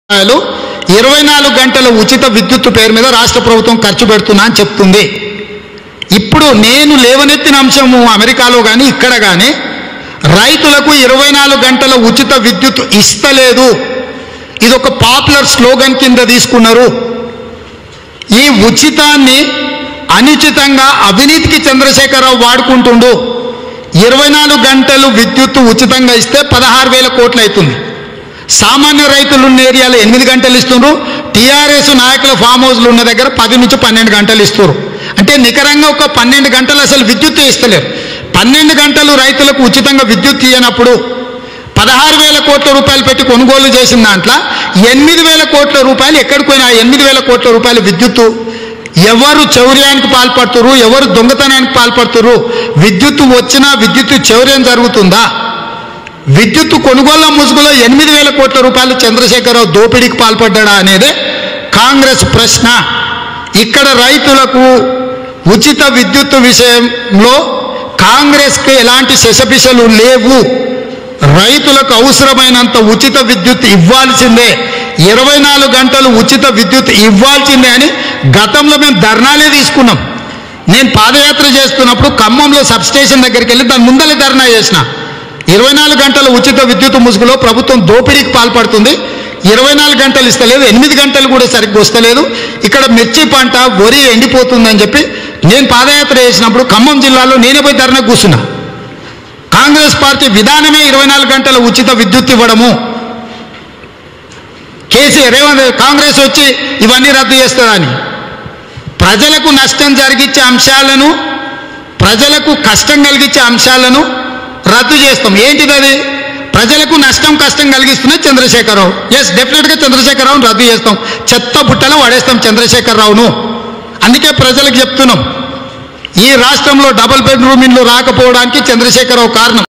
రూపాయలు ఇరవై నాలుగు గంటల ఉచిత విద్యుత్ పేరు మీద రాష్ట్ర ప్రభుత్వం ఖర్చు పెడుతున్నా అని చెప్తుంది ఇప్పుడు నేను లేవనెత్తిన అంశము అమెరికాలో కానీ ఇక్కడ కానీ రైతులకు ఇరవై నాలుగు గంటల ఉచిత విద్యుత్ ఇస్తలేదు ఇది ఒక పాపులర్ స్లోగన్ కింద తీసుకున్నారు ఈ ఉచితాన్ని అనుచితంగా అవినీతికి చంద్రశేఖరరావు వాడుకుంటుండు ఇరవై నాలుగు గంటలు విద్యుత్ ఉచితంగా ఇస్తే పదహారు వేల కోట్లు అవుతుంది సామాన్య రైతులు ఉన్న ఏరియాలో ఎనిమిది గంటలు ఇస్తున్నారు టీఆర్ఎస్ నాయకుల ఫామ్ హౌస్లు ఉన్న దగ్గర పది నుంచి పన్నెండు గంటలు ఇస్తారు అంటే నికరంగా ఒక పన్నెండు గంటలు అసలు విద్యుత్ ఇస్తలేరు పన్నెండు గంటలు రైతులకు ఉచితంగా విద్యుత్ ఇయ్యనప్పుడు పదహారు వేల కోట్ల రూపాయలు పెట్టి కొనుగోలు చేసిన దాంట్లో ఎనిమిది వేల కోట్ల రూపాయలు ఎక్కడికి పోయినా ఎనిమిది వేల కోట్ల రూపాయల విద్యుత్తు ఎవరు చౌర్యానికి పాల్పడుతురు ఎవరు దొంగతనానికి పాల్పడుతురు విద్యుత్తు వచ్చినా విద్యుత్తు చౌర్యం జరుగుతుందా విద్యుత్తు కొనుగోళ్ల ముసుగులో ఎనిమిది వేల కోట్ల రూపాయలు చంద్రశేఖరరావు దోపిడీకి పాల్పడ్డా అనేది కాంగ్రెస్ ప్రశ్న ఇక్కడ రైతులకు ఉచిత విద్యుత్ విషయంలో కాంగ్రెస్కి ఎలాంటి శశపిశలు లేవు రైతులకు అవసరమైనంత ఉచిత విద్యుత్ ఇవ్వాల్సిందే ఇరవై నాలుగు గంటలు ఉచిత విద్యుత్ ఇవ్వాల్సిందే అని గతంలో మేము ధర్నాలే తీసుకున్నాం నేను పాదయాత్ర చేస్తున్నప్పుడు ఖమ్మంలో సబ్స్టేషన్ దగ్గరికి వెళ్ళి దాని ముందలే ధర్నా చేసిన ఇరవై నాలుగు గంటల ఉచిత విద్యుత్ ముసుగులో ప్రభుత్వం దోపిడీకి పాల్పడుతుంది ఇరవై నాలుగు గంటలు ఇస్తలేదు ఎనిమిది గంటలు కూడా సరిగ్గా వస్తలేదు ఇక్కడ మిర్చి పంట వరి ఎండిపోతుందని చెప్పి నేను పాదయాత్ర చేసినప్పుడు ఖమ్మం జిల్లాలో నేనే పోయి ధర్నా కూర్చున్నా కాంగ్రెస్ పార్టీ విధానమే ఇరవై నాలుగు గంటల ఉచిత విద్యుత్ ఇవ్వడము కేసీఆర్ ఏమన్నా కాంగ్రెస్ వచ్చి ఇవన్నీ రద్దు చేస్తుందని ప్రజలకు నష్టం జరిగించే అంశాలను ప్రజలకు కష్టం కలిగించే అంశాలను రద్దు చేస్తాం ఏంటిది అది ప్రజలకు నష్టం కష్టం కలిగిస్తున్న చంద్రశేఖరరావు ఎస్ డెఫినెట్గా చంద్రశేఖరరావును రద్దు చేస్తాం చెత్త బుట్టలో పడేస్తాం చంద్రశేఖరరావును అందుకే ప్రజలకు చెప్తున్నాం ఈ రాష్ట్రంలో డబుల్ బెడ్రూమ్ ఇల్లు రాకపోవడానికి చంద్రశేఖరరావు కారణం